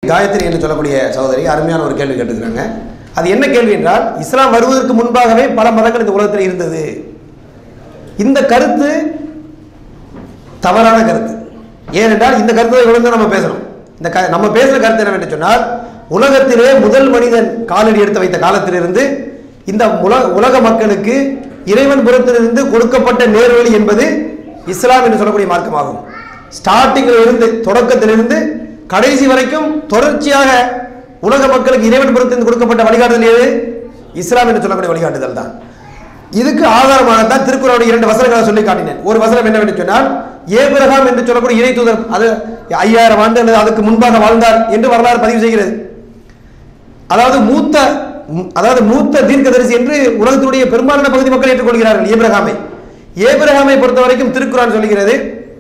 காயத்ரி என்று சொல்லக்கூடிய சகோதரி அருமையான ஒரு கேள்வி கேட்டுக்கிறாங்க அது என்ன கேள்வி என்றால் இஸ்லாம் வருவதற்கு முன்பாகவே பல மதங்கள் இந்த உலகத்தில் இருந்தது இந்த கருத்து தவறான கருத்து ஏனென்றால் இந்த கருத்தை இவ்வளவு நம்ம பேசணும் இந்த க நம்ம பேசுகிற கருத்து என்னவென்று சொன்னால் உலகத்திலே முதல் மனிதன் காலடி எடுத்து வைத்த காலத்திலிருந்து இந்த உலக உலக மக்களுக்கு இறைவன் புறத்திலிருந்து கொடுக்கப்பட்ட நேர்வழி என்பது இஸ்லாம் என்று சொல்லக்கூடிய மார்க்கமாகும் ஸ்டார்டிங்கில் இருந்து தொடக்கத்திலிருந்து கடைசி வரைக்கும் தொடர்ச்சியாக உலக மக்களுக்கு இறைவன் புறத்திலிருந்து கொடுக்கப்பட்ட வழிகாட்டுதல் எது இஸ்லாம் என்று சொல்லக்கூடிய வழிகாட்டுதல் தான் இதுக்கு ஆதாரமாகத்தான் திருக்குறளுடைய இரண்டு வசனங்களை சொல்லி காட்டினேன் ஒரு வசனம் என்னவென்று சொன்னால் ஏபிரகாம் என்று சொல்லக்கூடிய இறை தூதர் அது ஐயாயிரம் ஆண்டு அல்லது அதுக்கு முன்பாக வாழ்ந்தார் என்று வரலாறு பதிவு செய்கிறது அதாவது மூத்த ம், அதாவது மூத்த தீர்க்கதரிசி என்று உலகத்தினுடைய பெரும்பாலான பகுதி மக்கள் ஏற்றுக்கொள்கிறார்கள் ஏபிரகாமை ஏபிரகாமை பொறுத்த வரைக்கும் திருக்குறான் சொல்கிறது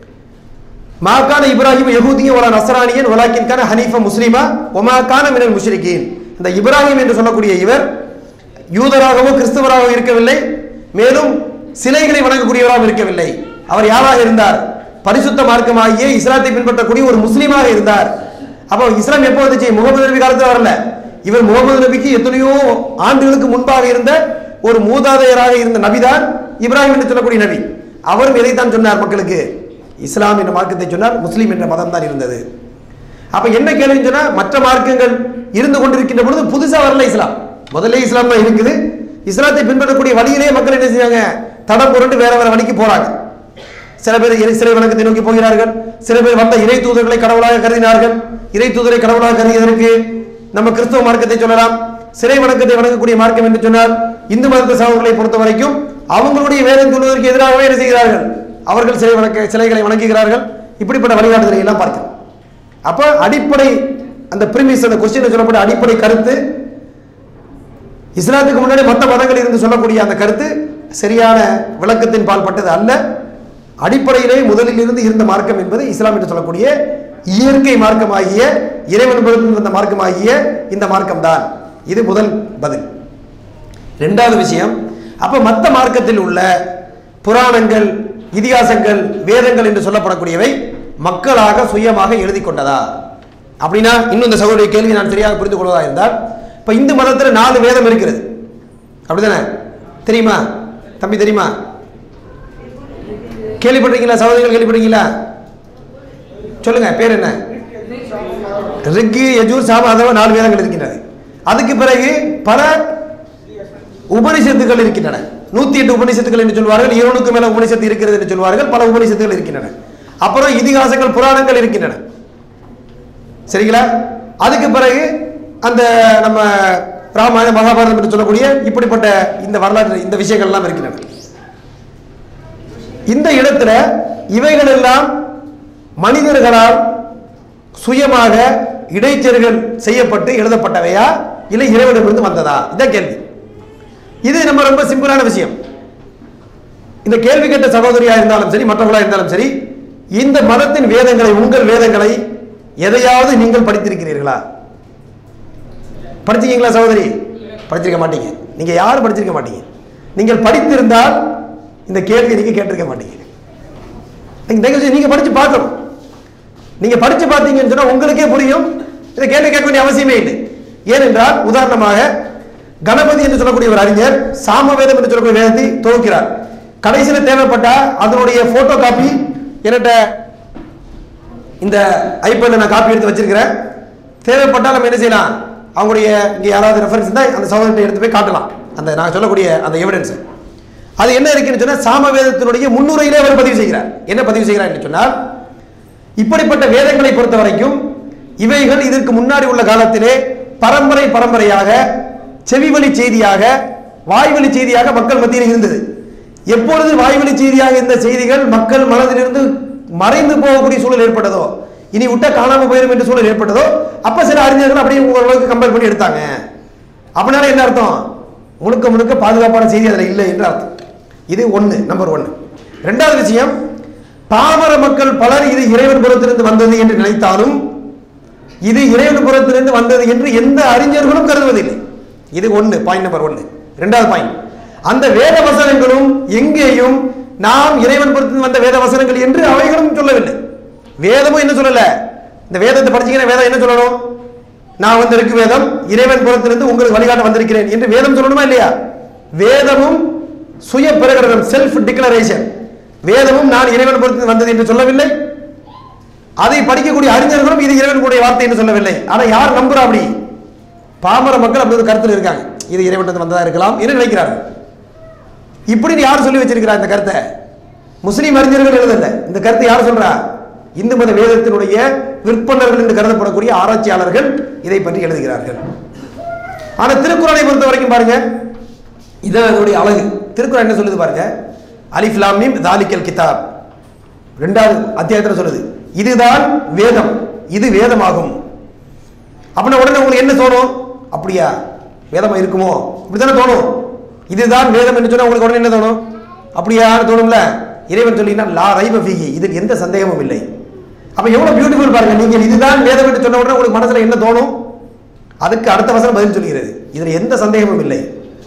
மாக்கான இப்ராஹிம் யகூதிய ஒரு நசரானியன் வலாக்கின் கான ஹனீஃபா முஸ்லிமா ஒமாக்கான மினல் முஷ்ரிகீன் இந்த இப்ராஹிம் என்று சொல்லக்கூடிய இவர் யூதராகவோ கிறிஸ்தவராகவோ இருக்கவில்லை மேலும் சிலைகளை வணங்கக்கூடியவராகவும் இருக்கவில்லை அவர் யாராக இருந்தார் பரிசுத்த மார்க்கமாகிய இஸ்லாத்தை பின்பற்றக்கூடிய ஒரு முஸ்லீமாக இருந்தார் அப்போ இஸ்லாம் எப்போ வந்துச்சு முகமது நபி காலத்தில் வரல இவர் முகமது நபிக்கு எத்தனையோ ஆண்டுகளுக்கு முன்பாக இருந்த ஒரு மூதாதையராக இருந்த நபிதான் இப்ராஹிம் என்று சொல்லக்கூடிய நபி அவரும் இதைத்தான் சொன்னார் மக்களுக்கு இஸ்லாம் என்ற மார்க்கத்தை சொன்னார் முஸ்லீம் என்ற மதம் தான் இருந்தது அப்ப என்ன கேள்வின்னு சொன்னா மற்ற மார்க்கங்கள் இருந்து கொண்டிருக்கின்ற பொழுது புதுசா வரல இஸ்லாம் முதல்ல இஸ்லாம் தான் இருக்குது இஸ்லாத்தை பின்பற்றக்கூடிய வழியிலே மக்கள் என்ன செய்றாங்க தடம் புரண்டு வேற வேற வழிக்கு போறாங்க சில பேர் இறை சிலை வணக்கத்தை நோக்கி போகிறார்கள் சில பேர் வந்த இறை தூதர்களை கடவுளாக கருதினார்கள் இறை தூதரை கடவுளாக கருதியதற்கு நம்ம கிறிஸ்தவ மார்க்கத்தை சொல்லலாம் சிலை வணக்கத்தை வணங்கக்கூடிய மார்க்கம் என்று சொன்னால் இந்து மதத்த சகோதரர்களை பொறுத்த வரைக்கும் அவங்களுடைய வேதம் சொல்வதற்கு எதிராகவே என்ன செய்கிறார்கள் அவர்கள் சிலை வணக்க சிலைகளை வணங்குகிறார்கள் இப்படிப்பட்ட வழிகாட்டுதலை எல்லாம் பார்க்கிறோம் அப்ப அடிப்படை அந்த பிரிமிஸ் அந்த கொஸ்டின் சொல்லப்பட்ட அடிப்படை கருத்து இஸ்லாத்துக்கு முன்னாடி மற்ற மதங்கள் இருந்து சொல்லக்கூடிய அந்த கருத்து சரியான விளக்கத்தின் பால் பட்டது அல்ல அடிப்படையிலே முதலில் இருந்து இருந்த மார்க்கம் என்பது இஸ்லாம் என்று சொல்லக்கூடிய இயற்கை மார்க்கமாகிய இறைவன் புறத்தில் வந்த மார்க்கமாகிய இந்த மார்க்கம் தான் இது முதல் பதில் ரெண்டாவது விஷயம் அப்ப மற்ற மார்க்கத்தில் உள்ள புராணங்கள் இதிகாசங்கள் வேதங்கள் என்று சொல்லப்படக்கூடியவை மக்களாக சுயமாக எழுதி கொண்டதா அப்படின்னா இன்னும் இந்த சகோதரிய கேள்வி நான் சரியாக புரிந்து கொள்வதா இருந்தால் இப்ப இந்து மதத்துல நாலு வேதம் இருக்கிறது அப்படிதானே தெரியுமா தம்பி தெரியுமா கேள்விப்பட்டிருக்கீங்களா சகோதரிகள் கேள்விப்பட்டிருக்கீங்களா சொல்லுங்க பேர் என்ன ரிக்கு யஜூர் சாம அதவ நாலு வேதங்கள் இருக்கின்றது அதுக்கு பிறகு பல உபனிஷத்துகள் இருக்கின்றன நூத்தி எட்டு உபனிஷத்துகள் என்று சொல்வார்கள் இருநூறுக்கு மேல உபனிஷத்து இருக்கிறது என்று சொல்வார்கள் பல உபனிஷத்துகள் இருக்கின்றன அப்புறம் இதிகாசங்கள் புராணங்கள் இருக்கின்றன சரிங்களா அதுக்கு பிறகு அந்த நம்ம ராமாயணம் மகாபாரதம் என்று சொல்லக்கூடிய இப்படிப்பட்ட இந்த வரலாற்று இந்த விஷயங்கள் எல்லாம் இருக்கின்றன இந்த இடத்துல இவைகள் எல்லாம் மனிதர்களால் சுயமாக இடைச்செருகள் செய்யப்பட்டு எழுதப்பட்டவையா இல்லை இறைவனிடமிருந்து வந்ததா இதான் கேள்வி இது நம்ம ரொம்ப சிம்பிளான விஷயம் இந்த கேள்வி கேட்ட சகோதரியா இருந்தாலும் சரி மற்றவர்களா இருந்தாலும் சரி இந்த மதத்தின் வேதங்களை உங்கள் வேதங்களை எதையாவது நீங்கள் படித்திருக்கிறீர்களா படிச்சிருக்கீங்களா சகோதரி படிச்சிருக்க மாட்டீங்க நீங்க யாரும் படிச்சிருக்க மாட்டீங்க நீங்கள் படித்திருந்தால் இந்த கேள்வி நீங்க கேட்டிருக்க மாட்டீங்க நீங்க தயவு செய்து நீங்க படிச்சு பார்க்கணும் நீங்க படிச்சு பார்த்தீங்கன்னு சொன்னா உங்களுக்கே புரியும் இதை கேள்வி கேட்க வேண்டிய அவசியமே இல்லை ஏனென்றால் உதாரணமாக கணபதி என்று சொல்லக்கூடிய ஒரு அறிஞர் சாமவேதம் என்று சொல்லக்கூடிய வேதத்தை துவக்கிறார் கடைசியில் தேவைப்பட்டா அதனுடைய போட்டோ காப்பி என்கிட்ட இந்த ஐபேடில் நான் காப்பி எடுத்து வச்சிருக்கிறேன் தேவைப்பட்டால் நம்ம என்ன செய்யலாம் அவங்களுடைய இங்கே யாராவது ரெஃபரன்ஸ் இருந்தால் அந்த சகோதரத்தை எடுத்து போய் காட்டலாம் அந்த நான் சொல்லக்கூடிய அந்த எவிடன்ஸ் அது என்ன இருக்குன்னு சொன்னால் சாமவேதத்தினுடைய முன்னுரையிலே அவர் பதிவு செய்கிறார் என்ன பதிவு செய்கிறார் என்று சொன்னால் இப்படிப்பட்ட வேதங்களை பொறுத்த வரைக்கும் இவைகள் இதற்கு முன்னாடி உள்ள காலத்திலே பரம்பரை பரம்பரையாக செவிவழி செய்தியாக வாய்வழி செய்தியாக மக்கள் மத்தியில் இருந்தது எப்பொழுது வாய்வழி செய்தியாக இருந்த செய்திகள் மக்கள் மனதிலிருந்து மறைந்து போகக்கூடிய சூழல் ஏற்பட்டதோ இனி விட்ட காணாம போயிடும் என்ற சூழல் ஏற்பட்டதோ அப்ப சில அறிஞர்கள் அப்படியே ஓரளவுக்கு கம்பேர் பண்ணி எடுத்தாங்க அப்படினால என்ன அர்த்தம் முழுக்க முழுக்க பாதுகாப்பான செய்தி அதில் இல்லை என்று அர்த்தம் இது ஒன்று நம்பர் ஒன்று ரெண்டாவது விஷயம் பாமர மக்கள் பலர் இது இறைவன் புறத்திலிருந்து வந்தது என்று நினைத்தாலும் இது இறைவன் புறத்திலிருந்து வந்தது என்று எந்த அறிஞர்களும் கருதுவதில்லை இது ஒன்று பாயிண்ட் நம்பர் ஒன்று ரெண்டாவது பாயிண்ட் அந்த வேத வசனங்களும் எங்கேயும் நாம் இறைவன் புறத்திலிருந்து வந்த வேத வசனங்கள் என்று அவைகளும் சொல்லவில்லை வேதமும் என்ன சொல்லல இந்த வேதத்தை படிச்சீங்கன்னா வேதம் என்ன சொல்லணும் நான் வந்து இருக்கு வேதம் இறைவன் புறத்திலிருந்து உங்களுக்கு வழிகாட்ட வந்திருக்கிறேன் என்று வேதம் சொல்லணுமா இல்லையா வேதமும் சுய பிரகடனம் செல்ஃப் டிக்ளரேஷன் வேதமும் நான் இறைவன் புறத்திலிருந்து வந்தது என்று சொல்லவில்லை அதை படிக்கக்கூடிய அறிஞர்களும் இது இறைவனுடைய வார்த்தை என்று சொல்லவில்லை ஆனா யார் நம்புறா அப்படி பாமர மக்கள் அப்படி ஒரு கருத்தில் இருக்காங்க இது இறைவன் வந்ததா இருக்கலாம் என்று நினைக்கிறார்கள் இப்படி யார் சொல்லி வச்சிருக்கிறா இந்த கருத்தை முஸ்லீம் அறிஞர்கள் எழுதல இந்த கருத்தை யார் சொல்றா இந்து மத வேதத்தினுடைய விற்பனர்கள் என்று கருதப்படக்கூடிய ஆராய்ச்சியாளர்கள் இதை பற்றி எழுதுகிறார்கள் ஆனா திருக்குறளை பொறுத்த வரைக்கும் பாருங்க இதான் அதனுடைய அழகு திருக்குறள் என்ன சொல்லுது பாருங்க அலிஃப் லாம் மீம் தாலிக்கல் கிதாப் ரெண்டாவது அத்தியாயத்தில் சொல்லுது இதுதான் வேதம் இது வேதமாகும் அப்படின்னா உடனே உங்களுக்கு என்ன தோணும் அப்படியா வேதமா இருக்குமோ இப்படித்தானே தோணும் இதுதான் வேதம் என்று சொன்னா உங்களுக்கு உடனே என்ன தோணும் அப்படியான்னு தோணும்ல இறைவன் சொல்லினா லா ரைப ஃபீகி இதில் எந்த சந்தேகமும் இல்லை அப்ப எவ்வளவு பியூட்டிஃபுல் பாருங்க நீங்கள் இதுதான் வேதம் என்று சொன்ன உடனே உங்களுக்கு மனசுல என்ன தோணும் அதுக்கு அடுத்த வசனம் பதில் சொல்கிறது இதுல எந்த சந்தேகமும் இல்லை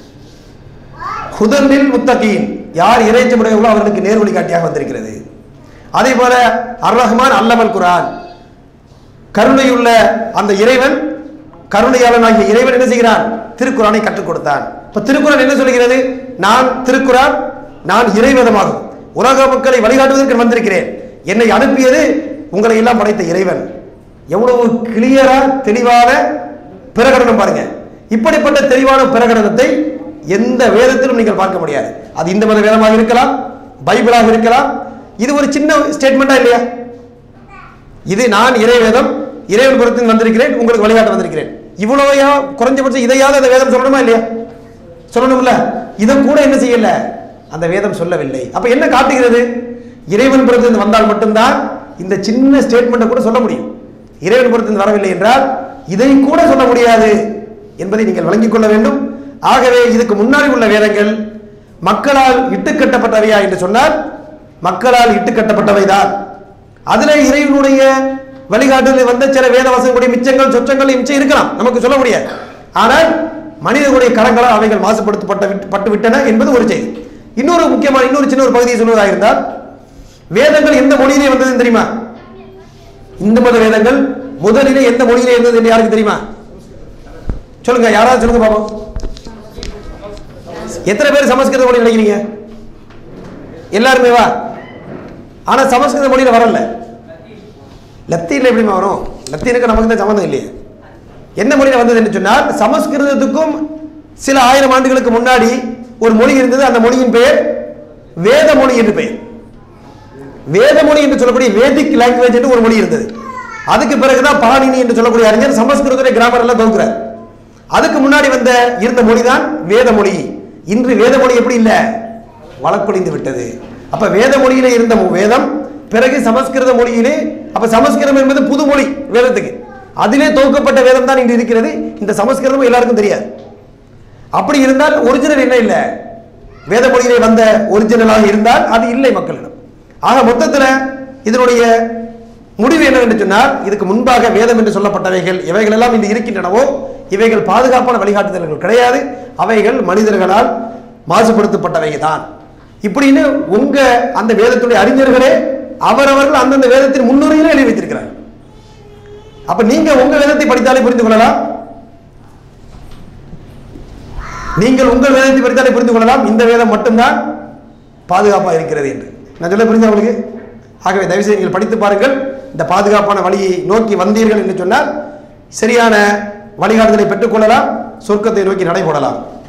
ஹுதனில் முத்தகீன் யார் இறைச்சமுடையவர்களோ அவர்களுக்கு நேர்வழி காட்டியாக வந்திருக்கிறது அதே போல அர் ரஹ்மான் அல்லமல் குரான் கருணையுள்ள அந்த இறைவன் கருணையாளனாகிய இறைவன் என்ன செய்கிறான் திருக்குறானை கற்றுக் கொடுத்தான் இப்ப திருக்குறான் என்ன சொல்கிறது நான் திருக்குறான் நான் இறைவேதமாகும் உலக மக்களை வழிகாட்டுவதற்கு வந்திருக்கிறேன் என்னை அனுப்பியது உங்களை எல்லாம் படைத்த இறைவன் எவ்வளவு கிளியரா தெளிவான பிரகடனம் பாருங்க இப்படிப்பட்ட தெளிவான பிரகடனத்தை எந்த வேதத்திலும் நீங்கள் பார்க்க முடியாது அது இந்த மத வேதமாக இருக்கலாம் பைபிளாக இருக்கலாம் இது ஒரு சின்ன ஸ்டேட்மெண்டா இல்லையா இது நான் இறைவேதம் இறைவன் புறத்தில் வந்திருக்கிறேன் உங்களுக்கு வழிகாட்ட வந்திருக்கிறேன் இவ்வளவையா குறைஞ்சபட்சம் இதையாவது அந்த வேதம் சொல்லணுமா இல்லையா சொல்லணும்ல இதை கூட என்ன செய்யல அந்த வேதம் சொல்லவில்லை அப்ப என்ன காட்டுகிறது இறைவன் புறத்திலிருந்து வந்தால் மட்டும்தான் இந்த சின்ன ஸ்டேட்மெண்ட்டை கூட சொல்ல முடியும் இறைவன் புறத்திலிருந்து வரவில்லை என்றால் இதை கூட சொல்ல முடியாது என்பதை நீங்கள் விளங்கிக் கொள்ள வேண்டும் ஆகவே இதுக்கு முன்னாடி உள்ள வேதங்கள் மக்களால் இட்டுக்கட்டப்பட்டவையா என்று சொன்னால் மக்களால் இட்டுக்கட்டப்பட்டவைதான் அதுல இறைவனுடைய வழிகாட்டுதலில் வந்த சில வேத வசனங்களுடைய மிச்சங்கள் சொச்சங்கள் மிச்சம் இருக்கலாம் நமக்கு சொல்ல முடியாது ஆனால் மனிதர்களுடைய கரங்களால் அவைகள் மாசுபடுத்தப்பட்ட விட்டு- பட்டு விட்டன என்பது ஒரு செய்தி இன்னொரு முக்கியமான இன்னொரு சின்ன ஒரு பகுதியை சொல்வதாக இருந்தால் வேதங்கள் எந்த மொழியிலே வந்ததுன்னு தெரியுமா இந்து மத வேதங்கள் முதலிலே எந்த மொழியிலே இருந்தது என்று யாருக்கு தெரியுமா சொல்லுங்க யாராவது சொல்லுங்க பாப்போம் எத்தனை பேர் சமஸ்கிருத மொழி நினைக்கிறீங்க எல்லாருமே வா ஆனா சமஸ்கிருத மொழியில வரல லத்தீன்ல எப்படிமா வரும் லத்தீனுக்கு நமக்கு தான் சம்மந்தம் இல்லையே என்ன மொழியில வந்தது என்று சொன்னால் சமஸ்கிருதத்துக்கும் சில ஆயிரம் ஆண்டுகளுக்கு முன்னாடி ஒரு மொழி இருந்தது அந்த மொழியின் பெயர் வேத மொழி என்று பெயர் வேத மொழி என்று சொல்லக்கூடிய வேதிக் லாங்குவேஜ் என்று ஒரு மொழி இருந்தது அதுக்கு பிறகுதான் பாணினி என்று சொல்லக்கூடிய அறிஞர் சமஸ்கிருதத்துடைய கிராமர் எல்லாம் தொகுக்கிறார் அதுக்கு முன்னாடி வந்த இருந்த மொழி தான் வேத மொழி இன்று வேத மொழி எப்படி இல்ல வழக்கொழிந்து விட்டது அப்ப வேத மொழியில இருந்த மு- வேதம் பிறகு சமஸ்கிருத மொழியிலே அப்ப சமஸ்கிருதம் என்பது புது மொழி வேதத்துக்கு அதிலே தொகுக்கப்பட்ட வேதம் தான் இன்று இருக்கிறது இந்த சமஸ்கிருதம் எல்லாருக்கும் தெரியாது அப்படி இருந்தால் ஒரிஜினல் என்ன இல்லை வேத மொழியிலே வந்த ஒரிஜினலாக இருந்தால் அது இல்லை மக்களிடம் ஆக மொத்தத்தில் இதனுடைய முடிவு என்னவென்று சொன்னால் இதுக்கு முன்பாக வேதம் என்று சொல்லப்பட்டவைகள் இவைகள் எல்லாம் இன்று இருக்கின்றனவோ இவைகள் பாதுகாப்பான வழிகாட்டுதல்கள் கிடையாது அவைகள் மனிதர்களால் மாசுபடுத்தப்பட்டவை தான் இப்படின்னு உங்க அந்த வேதத்துடைய அறிஞர்களே அவரவர்கள் அந்தந்த வேதத்தின் முன்னுரையிலே எழுதி வைத்திருக்கிறார்கள் அப்ப நீங்க உங்க வேதத்தை படித்தாலே புரிந்து கொள்ளலாம் நீங்கள் உங்கள் வேதத்தை படித்தாலே புரிந்து கொள்ளலாம் இந்த வேதம் மட்டும்தான் பாதுகாப்பாக இருக்கிறது என்று நான் சொல்ல புரிஞ்சு உங்களுக்கு ஆகவே தயவுசெய்து நீங்கள் படித்து பாருங்கள் இந்த பாதுகாப்பான வழியை நோக்கி வந்தீர்கள் என்று சொன்னால் சரியான வழிகாட்டுதலை பெற்றுக்கொள்ளலாம் சொர்க்கத்தை நோக்கி நடைபோடலாம்